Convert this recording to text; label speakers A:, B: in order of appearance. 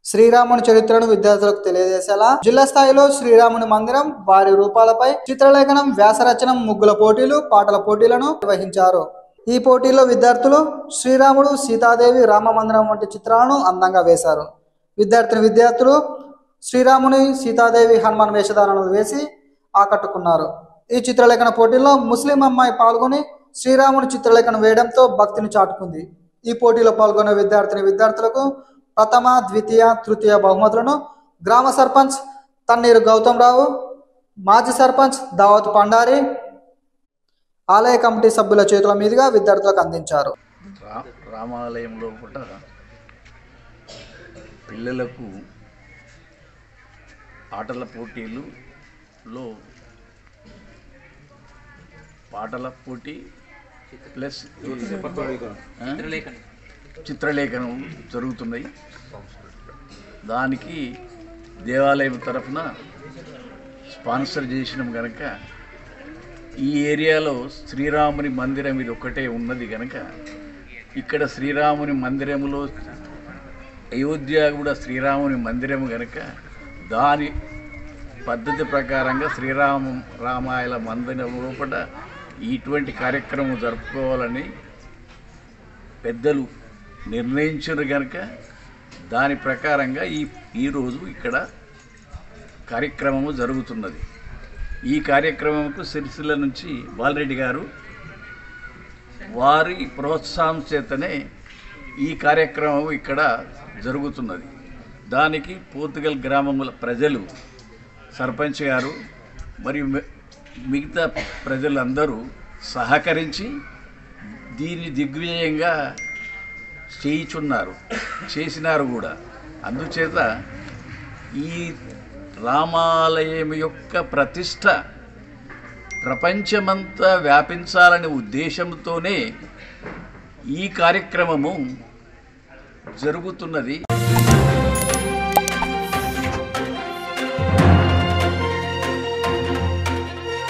A: శ్రీరాముని చరిత్రను విద్యార్థులకు తెలియజేసేలా జిల్లా స్థాయిలో శ్రీరాముని మందిరం వారి రూపాలపై చిత్రలేఖనం వ్యాసరచనం ముగ్గుల పోటీలు పాటల పోటీలను నిర్వహించారు ఈ పోటీల్లో విద్యార్థులు శ్రీరాముడు సీతాదేవి రామ మందిరం వంటి చిత్రాలను అందంగా వేశారు విద్యార్థిని విద్యార్థులు శ్రీరాముని సీతాదేవి హనుమాన్ వేషధారణలు వేసి ఆకట్టుకున్నారు ఈ చిత్రలేఖన పోటీల్లో ముస్లిం అమ్మాయి పాల్గొని శ్రీరాముని చిత్రలేఖన వేయడంతో భక్తిని చాటుకుంది ఈ పోటీలో పాల్గొన్న విద్యార్థిని విద్యార్థులకు ప్రథమ ద్వితీయ తృతీయ బహుమతులను గ్రామ సర్పంచ్ తన్నీరు గౌతమ్ రావు మాజీ సర్పంచ్ దావత్ పండారి ఆలయ కమిటీ సభ్యుల చేతుల మీదుగా విద్యార్థులకు అందించారు
B: రా రామాలయంలో కూడా పిల్లలకు ఆటల పోటీలులో పాటల పోటీ ప్లస్ ఆ? చిత్రలేఖనం జరుగుతున్నాయి దానికి దేవాలయం తరఫున స్పాన్సర్ చేసినాం కనుక ఈ ఏరియాలో శ్రీరాముని మందిరం ఇది ఒక్కటే ఉన్నది కనుక ఇక్కడ శ్రీరాముని మందిరములో అయోధ్య కూడా శ్రీరాముని మందిరం కనుక దాని పద్ధతి ప్రకారంగా శ్రీరామ రామాయణ మందిరం లోపల ఇటువంటి కార్యక్రమం జరుపుకోవాలని పెద్దలు నిర్ణయించారు కనుక దాని ప్రకారంగా ఈ ఈరోజు ఇక్కడ కార్యక్రమము జరుగుతున్నది ఈ కార్యక్రమంకు సిరిసిల్ల నుంచి బాలరెడ్డి గారు వారి ప్రోత్సాహం చేతనే ఈ కార్యక్రమం ఇక్కడ జరుగుతున్నది దానికి పోర్తుగల్ గ్రామముల ప్రజలు సర్పంచ్ గారు మరియు మి- మిగతా ప్రజలందరూ సహకరించి దీన్ని దిగ్విజయంగా చేయిచున్నారు చేసినారు కూడా అందుచేత ఈ రామాలయం యొక్క ప్రతిష్ట ప్రపంచమంతా వ్యాపించాలనే ఉద్దేశంతోనే ఈ కార్యక్రమము జరుగుతున్నది